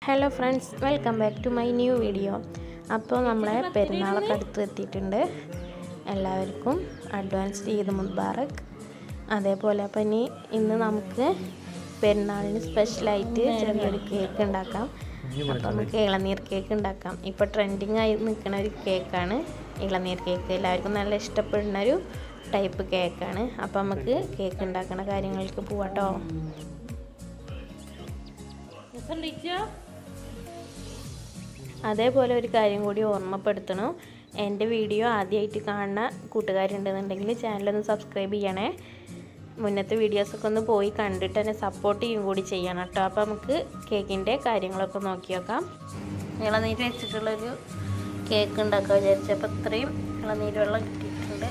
hello friends welcome back to my new video അപ്പോൾ നമ്മളെ പെരുന്നാളൊക്കെ അടുത്ത് എത്തിയിട്ടുണ്ട് എല്ലാവർക്കും അഡ്വാൻസ് ഈദ് മുബാറക് അതേപോലെ അപ്പം ഇനി ഇന്ന് നമുക്ക് പെരുന്നാളിന് സ്പെഷ്യലായിട്ട് ചെറിയൊരു കേക്ക് ഉണ്ടാക്കാം അപ്പോൾ നമുക്ക് ഇളനീർ കേക്ക് ഉണ്ടാക്കാം ഇപ്പോൾ ട്രെൻഡിങ് ആയി നിൽക്കുന്ന ഒരു കേക്കാണ് ഇളനീർ കേക്ക് എല്ലാവർക്കും നല്ല ഇഷ്ടപ്പെടുന്ന ഒരു ടൈപ്പ് കേക്കാണ് അപ്പോൾ നമുക്ക് കേക്ക് ഉണ്ടാക്കുന്ന കാര്യങ്ങൾക്ക് പോവാട്ടോ അതേപോലെ ഒരു കാര്യം കൂടി ഓർമ്മപ്പെടുത്തണം എൻ്റെ വീഡിയോ ആദ്യമായിട്ട് കാണുന്ന കൂട്ടുകാരുണ്ടെന്നുണ്ടെങ്കിൽ ചാനലൊന്ന് സബ്സ്ക്രൈബ് ചെയ്യണേ മുന്നത്തെ വീഡിയോസൊക്കെ ഒന്ന് പോയി കണ്ടിട്ട് തന്നെ സപ്പോർട്ട് ചെയ്യും കൂടി ചെയ്യണം കേട്ടോ അപ്പോൾ നമുക്ക് കേക്കിൻ്റെ കാര്യങ്ങളൊക്കെ നോക്കി നോക്കാം ഇളനീര് വെച്ചിട്ടുള്ളൊരു കേക്ക് ഉണ്ടാക്കാൻ വിചാരിച്ചപ്പോൾ ഇത്രയും ഇളനീര് വെള്ളം കിട്ടിയിട്ടുണ്ട്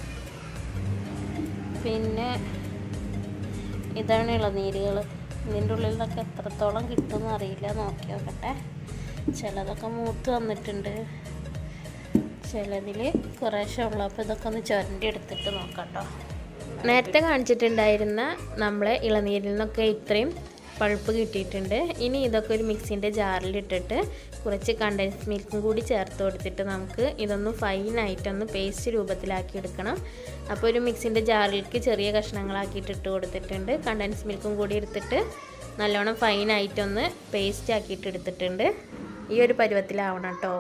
പിന്നെ ഇതാണ് ഇളനീരുകൾ ഇതിൻ്റെ ഉള്ളിൽ നിന്നൊക്കെ എത്രത്തോളം കിട്ടുമെന്ന് അറിയില്ല നോക്കി നോക്കട്ടെ ചിലതൊക്കെ മൂത്ത് വന്നിട്ടുണ്ട് ചിലതിൽ കുറേശ്ശെ ഉള്ളു അപ്പോൾ ഇതൊക്കെ ഒന്ന് ചുരണ്ടി എടുത്തിട്ട് നോക്കാം കേട്ടോ നേരത്തെ കാണിച്ചിട്ടുണ്ടായിരുന്ന നമ്മളെ ഇളനീരിൽ നിന്നൊക്കെ ഇത്രയും പഴുപ്പ് കിട്ടിയിട്ടുണ്ട് ഇനി ഇതൊക്കെ ഒരു മിക്സിൻ്റെ ജാറിലിട്ടിട്ട് കുറച്ച് കണ്ടൻസ് മിൽക്കും കൂടി ചേർത്ത് കൊടുത്തിട്ട് നമുക്ക് ഇതൊന്ന് ഫൈനായിട്ടൊന്ന് പേസ്റ്റ് രൂപത്തിലാക്കി എടുക്കണം അപ്പോൾ ഒരു മിക്സിൻ്റെ ജാറിലേക്ക് ചെറിയ കഷ്ണങ്ങളാക്കിയിട്ട് ഇട്ട് കൊടുത്തിട്ടുണ്ട് കണ്ടൻസ് മിൽക്കും കൂടി എടുത്തിട്ട് നല്ലോണം ഫൈനായിട്ടൊന്ന് പേസ്റ്റ് ആക്കിയിട്ട് എടുത്തിട്ടുണ്ട് ഈ ഒരു പരുവത്തിലാവണം കേട്ടോ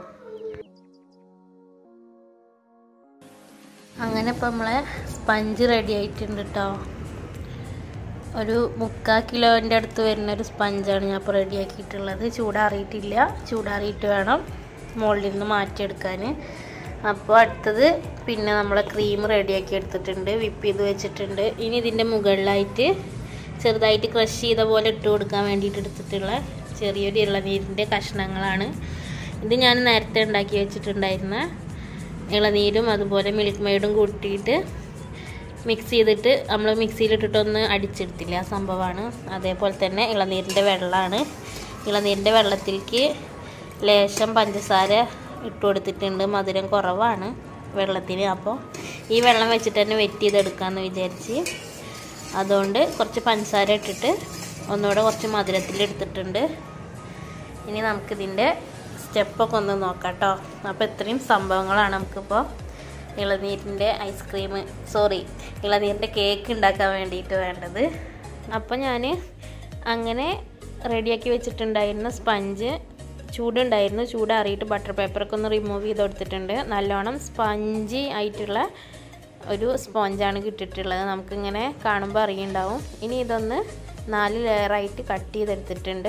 അങ്ങനെ ഇപ്പം നമ്മളെ സ്പഞ്ച് റെഡി ആയിട്ടുണ്ട് കേട്ടോ ഒരു മുക്കാൽ കിലോൻ്റെ അടുത്ത് വരുന്ന ഒരു സ്പഞ്ചാണ് ഞാൻ ഇപ്പോൾ റെഡിയാക്കിയിട്ടുള്ളത് ചൂടാറിയിട്ടില്ല ചൂടാറിയിട്ട് വേണം മുകളിൽ നിന്ന് മാറ്റിയെടുക്കാൻ അപ്പോൾ അടുത്തത് പിന്നെ നമ്മളെ ക്രീം റെഡിയാക്കി എടുത്തിട്ടുണ്ട് വിപ്പ് ചെയ്ത് വെച്ചിട്ടുണ്ട് ഇനി ഇതിൻ്റെ മുകളിലായിട്ട് ചെറുതായിട്ട് ക്രഷ് ചെയ്ത പോലെ ഇട്ട് കൊടുക്കാൻ വേണ്ടിയിട്ട് എടുത്തിട്ടുള്ള ചെറിയൊരു ഇളനീരിൻ്റെ കഷ്ണങ്ങളാണ് ഇത് ഞാൻ നേരത്തെ ഉണ്ടാക്കി വെച്ചിട്ടുണ്ടായിരുന്ന ഇളനീരും അതുപോലെ മിൽക്ക് മെയ്ഡും കൂട്ടിയിട്ട് മിക്സ് ചെയ്തിട്ട് നമ്മൾ മിക്സിയിലിട്ടിട്ടൊന്ന് അടിച്ചെടുത്തില്ല ആ സംഭവമാണ് അതേപോലെ തന്നെ ഇളനീരിൻ്റെ വെള്ളമാണ് ഇളനീരിൻ്റെ വെള്ളത്തിലേക്ക് ലേശം പഞ്ചസാര ഇട്ട് കൊടുത്തിട്ടുണ്ട് മധുരം കുറവാണ് വെള്ളത്തിന് അപ്പോൾ ഈ വെള്ളം വെച്ചിട്ട് തന്നെ വെറ്റ് ചെയ്തെടുക്കാമെന്ന് വിചാരിച്ച് അതുകൊണ്ട് കുറച്ച് പഞ്ചസാര ഇട്ടിട്ട് ഒന്നുകൂടെ കുറച്ച് മധുരത്തിലെടുത്തിട്ടുണ്ട് ഇനി നമുക്കിതിൻ്റെ സ്റ്റെപ്പൊക്കെ ഒന്ന് നോക്കാം കേട്ടോ അപ്പോൾ ഇത്രയും സംഭവങ്ങളാണ് നമുക്കിപ്പോൾ ഇളനീരിൻ്റെ ഐസ്ക്രീം സോറി ഇളനീരിൻ്റെ കേക്ക് ഉണ്ടാക്കാൻ വേണ്ടിയിട്ട് വേണ്ടത് അപ്പോൾ ഞാൻ അങ്ങനെ റെഡിയാക്കി വെച്ചിട്ടുണ്ടായിരുന്ന സ്പഞ്ച് ചൂടുണ്ടായിരുന്നു ചൂടാറിയിട്ട് ബട്ടർ പേപ്പറൊക്കെ ഒന്ന് റിമൂവ് ചെയ്ത് കൊടുത്തിട്ടുണ്ട് നല്ലോണം സ്പഞ്ചി ആയിട്ടുള്ള ഒരു സ്പോഞ്ചാണ് കിട്ടിയിട്ടുള്ളത് നമുക്കിങ്ങനെ കാണുമ്പോൾ അറിയുണ്ടാവും ഇനി ഇതൊന്ന് നാല് ലെയറായിട്ട് കട്ട് ചെയ്തെടുത്തിട്ടുണ്ട്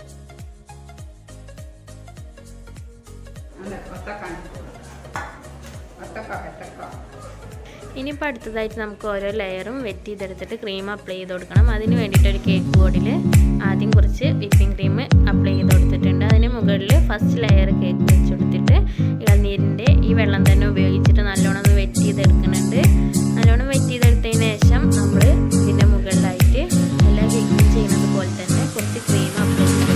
ഇനിയിപ്പോൾ അടുത്തതായിട്ട് നമുക്ക് ഓരോ ലെയറും വെറ്റ് ചെയ്തെടുത്തിട്ട് ക്രീം അപ്ലൈ ചെയ്ത് കൊടുക്കണം അതിന് വേണ്ടിയിട്ട് ഒരു കേക്ക് ബോർഡിൽ ആദ്യം കുറച്ച് വിപ്പിംഗ് ക്രീം അപ്ലൈ ചെയ്ത് കൊടുത്തിട്ടുണ്ട് അതിന് മുകളിൽ ഫസ്റ്റ് ലെയർ കേക്ക് വെച്ച് കൊടുത്തിട്ട് ഇളനീരിൻ്റെ ഈ വെള്ളം തന്നെ ഉപയോഗിച്ചിട്ട് നല്ലോണം ഒന്ന് വെറ്റ് ചെയ്തെടുക്കുന്നുണ്ട് നല്ലോണം വെറ്റ് ചെയ്തെടുത്തതിന് ശേഷം നമ്മൾ ഇതിൻ്റെ മുകളിലായിട്ട് എല്ലാ കേക്കും ചെയ്യുന്നത് പോലെ തന്നെ കുറച്ച് ക്രീം അപ്ലൈ ചെയ്ത്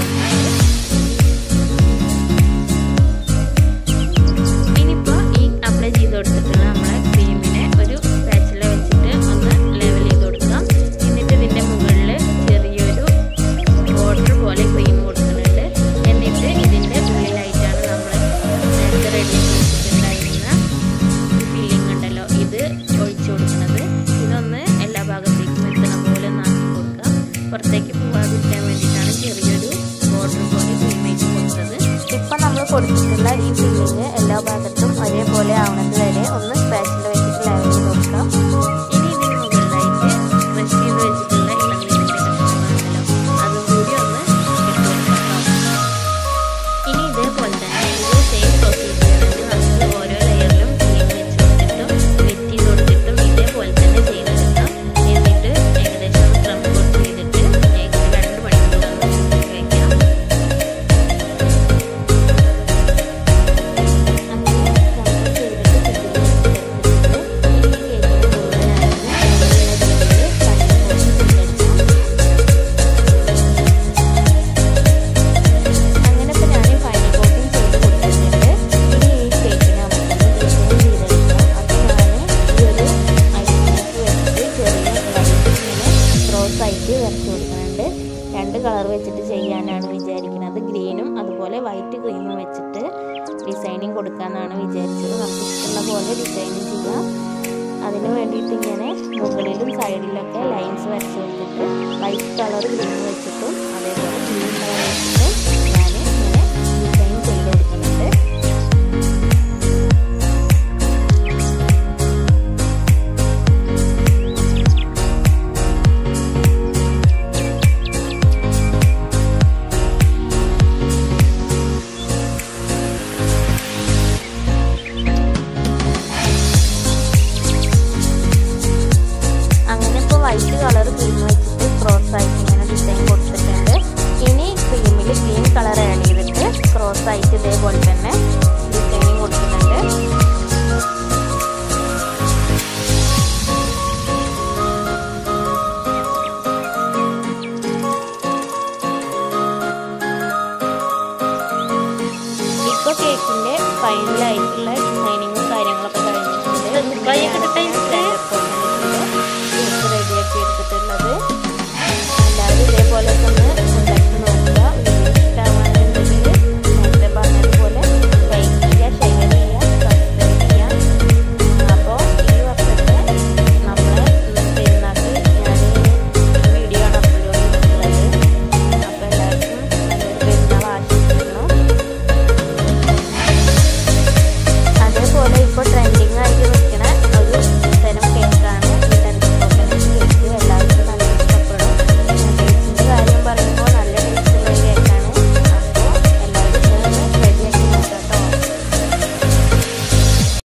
ഇനിയിപ്പോൾ ഈ അപ്ലൈ ചെയ്ത് കൊടുത്തിട്ടുള്ള നമ്മളെ ക്രീമിനെ ഒരു പാച്ചില വെച്ചിട്ട് ഒന്ന് ലെവൽ ചെയ്ത് കൊടുക്കാം എന്നിട്ട് ഇതിൻ്റെ മുകളിൽ ചെറിയൊരു ബോർഡർ പോലെ ക്രീം കൊടുക്കുന്നുണ്ട് എന്നിട്ട് ഇതിൻ്റെ ഉള്ളിലായിട്ടാണ് നമ്മൾ നേരത്തെ റെഡി വെച്ചിട്ടുണ്ടായിരുന്ന ഫില്ലിംഗ് ഉണ്ടല്ലോ ഇത് ഒഴിച്ചു കൊടുക്കുന്നത് ഇതൊന്ന് എല്ലാ ഭാഗത്തേക്കും എത്തണ പോലെ ഒന്ന് ആക്കി കൊടുക്കാം പുറത്തേക്ക് പോകാതിരിക്കാൻ വേണ്ടിയിട്ടാണ് ചെറിയൊരു ബോർഡർ പോലെ ക്രീം വെച്ച് കൊടുത്തത് ഇപ്പം നമ്മൾ കൊടുത്തിട്ടുള്ള ഈ ഫില്ലിങ് എല്ലാ ഭാഗത്തും ഒരേപോലെ ആവണത് വരെ ഒന്ന് സ്പാച്ചിൽ വെച്ചിട്ട് ലെവൽ ചെയ്ത് കൊടുക്കാം ഇനി ഇതിന് മുകളിലായിട്ട് ക്രഷ് ചെയ്ത് വെച്ചിട്ടുള്ള ഇളനീരിൻ്റെ കഷ്ണങ്ങളുണ്ടല്ലോ അതും കൂടി ഒന്ന് ഇട്ട് കൊടുക്കാം ഇനി ഇതേപോലെ തന്നെ ഇത് സെയിം പ്രൊസീജിയറിൽ നമുക്ക് ഓരോ ലെയറിലും ക്രീം വെച്ച് കൊടുത്തിട്ടും വെറ്റ് ചെയ്ത് കൊടുത്തിട്ടും ഇതേപോലെ തന്നെ ചെയ്തെടുക്കാം എന്നിട്ട് ഏകദേശം ക്രം കോട്ട് ചെയ്തിട്ട് ഏകദേശം രണ്ട് മണിക്കൂർ ഒന്ന് വയ്ക്കാം അതേപോലെ വൈറ്റ് ക്രീം വെച്ചിട്ട് ഡിസൈനിങ് കൊടുക്കാമെന്നാണ് വിചാരിച്ചത് നമുക്ക് ഇഷ്ടമുള്ള പോലെ ഡിസൈനിങ് ചെയ്യാം അതിന് വേണ്ടിയിട്ട് ഇങ്ങനെ മുകളിലും സൈഡിലൊക്കെ ലൈൻസ് വരച്ച് കൊടുത്തിട്ട് വൈറ്റ് കളർ ക്രീം വെച്ചിട്ടും അതേപോലെ ഗ്രീൻ കളർ വെച്ചിട്ട് ഞാൻ ഇങ്ങനെ ഡിസൈൻ ചെയ്ത് കൊടുക്കുന്നുണ്ട് അങ്ങനെ ഇപ്പോൾ വൈറ്റ് കളർ ക്രീം വെച്ചിട്ട് ക്രോസ് ആയിട്ട് ഇങ്ങനെ ഡിസൈൻ കൊടുത്തിട്ടുണ്ട് ഇനി ക്രീമിൽ ഗ്രീൻ കളർ ആഡ് ചെയ്തിട്ട് ക്രോസ് ആയിട്ട് ഇതേപോലെ തന്നെ ഡിസൈനിങ് കൊടുക്കുന്നുണ്ട് ഇപ്പോൾ കേക്കിൻ്റെ ഫൈനലായിട്ടുള്ള ഡിസൈനിങ്ങും കാര്യങ്ങളൊക്കെ